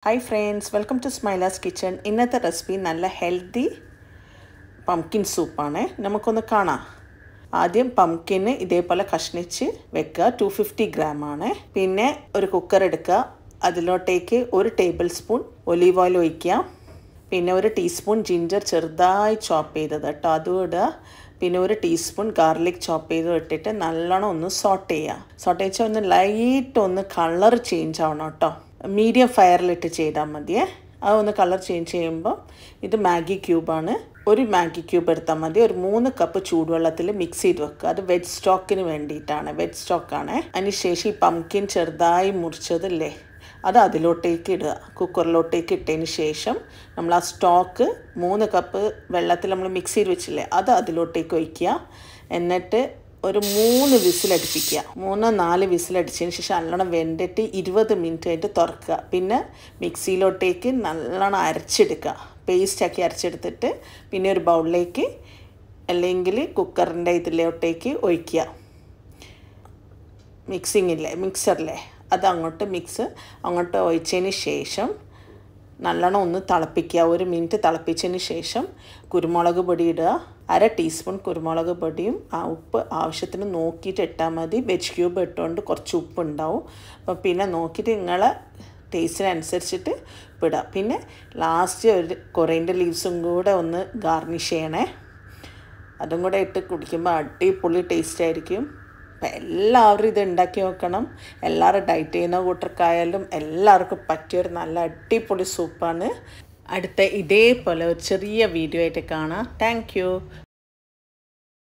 hi friends welcome to Smila's kitchen ഇന്നത്തെ recipe നല്ല healthy pumpkin സൂപ്പാണ് നമുക്കൊന്ന് കാണാം ആദ്യം പംകിന് ഇതേപോലെ കഷ്ണിച്ച് വെക്കുക ടു ഫിഫ്റ്റി ഗ്രാം ആണ് പിന്നെ ഒരു കുക്കർ എടുക്കുക അതിലോട്ടേക്ക് ഒരു ടേബിൾ സ്പൂൺ ഒലീവ് ഓയിൽ ഒഴിക്കുക പിന്നെ ഒരു ടീസ്പൂൺ ജിഞ്ചർ ചെറുതായി ചോപ്പ് ചെയ്തത് കേട്ടോ അതും ഇടുക പിന്നെ ഒരു ടീസ്പൂൺ ഗാർലിക് ചോപ്പ് ചെയ്ത് ഇട്ടിട്ട് നല്ലോണം ഒന്ന് സോട്ട് ചെയ്യുക സോട്ട് വെച്ചാൽ ഒന്ന് ലൈറ്റ് ഒന്ന് കളർ ചേഞ്ച് ആവണം കേട്ടോ മീഡിയം ഫയറിലിട്ട് ചെയ്താൽ മതിയേ അതൊന്ന് കളർ ചേഞ്ച് ചെയ്യുമ്പോൾ ഇത് മാഗി ക്യൂബാണ് ഒരു മാഗി ക്യൂബ് എടുത്താൽ മതി ഒരു മൂന്ന് കപ്പ് ചൂടുവെള്ളത്തിൽ മിക്സ് ചെയ്ത് വെക്കുക അത് വെജ് സ്റ്റോക്കിന് വേണ്ടിയിട്ടാണ് വെജ് സ്റ്റോക്കാണ് അതിന് ശേഷം ഈ പംകിൻ ചെറുതായി മുറിച്ചതില്ലേ അത് അതിലോട്ടേക്ക് ഇടുക കുക്കറിലോട്ടേക്ക് ഇട്ടതിന് ശേഷം നമ്മൾ ആ സ്റ്റോക്ക് മൂന്ന് കപ്പ് വെള്ളത്തിൽ നമ്മൾ മിക്സ് ചെയ്ത് വെച്ചില്ലേ അത് അതിലോട്ടേക്ക് ഒഴിക്കുക എന്നിട്ട് ഒരു മൂന്ന് വിസിലടിപ്പിക്കുക മൂന്നോ നാല് വിസിലടിച്ചതിന് ശേഷം നല്ലോണം വെന്തിട്ട് ഇരുപത് മിനിറ്റ് ആയിട്ട് തുറക്കുക പിന്നെ മിക്സിയിലോട്ടേക്ക് നല്ലോണം അരച്ചെടുക്കുക പേസ്റ്റാക്കി അരച്ചെടുത്തിട്ട് പിന്നെ ഒരു ബൗളിലേക്ക് അല്ലെങ്കിൽ കുക്കറിൻ്റെ ഇതിലോട്ടേക്ക് ഒഴിക്കുക മിക്സിംഗ് ഇല്ലേ മിക്സറില്ലേ അത് അങ്ങോട്ട് മിക്സ് അങ്ങോട്ട് ഒഴിച്ചതിന് ശേഷം നല്ലോണം ഒന്ന് തിളപ്പിക്കുക ഒരു മിനിറ്റ് തിളപ്പിച്ചതിന് ശേഷം കുരുമുളക് പൊടി ഇടുക അര ടീസ്പൂൺ കുരുമുളക് പൊടിയും ആ ഉപ്പ് ആവശ്യത്തിന് നോക്കിയിട്ട് ഇട്ടാൽ മതി വെജ് ക്യൂബ് ഇട്ടുകൊണ്ട് കുറച്ച് ഉപ്പ് ഉണ്ടാവും അപ്പോൾ പിന്നെ നോക്കിയിട്ട് നിങ്ങളെ ടേസ്റ്റിനനുസരിച്ചിട്ട് ഇടുക പിന്നെ ലാസ്റ്റ് ഒരു കൊറേൻ്റെ ലീവ്സും കൂടെ ഒന്ന് ഗാർണിഷ് ചെയ്യണേ അതും കൂടെ ഇട്ട് കുടിക്കുമ്പോൾ അടിപൊളി ടേസ്റ്റ് ആയിരിക്കും അപ്പം എല്ലാവരും ഇത് ഉണ്ടാക്കി നോക്കണം എല്ലാവരും ഡയറ്റ് ചെയ്യുന്ന കൂട്ടർക്കായാലും എല്ലാവർക്കും പറ്റിയൊരു നല്ല അടിപൊളി സൂപ്പാണ് അടുത്ത ഇതേപോലെ ഒരു ചെറിയ വീഡിയോ ആയിട്ട് കാണാം താങ്ക്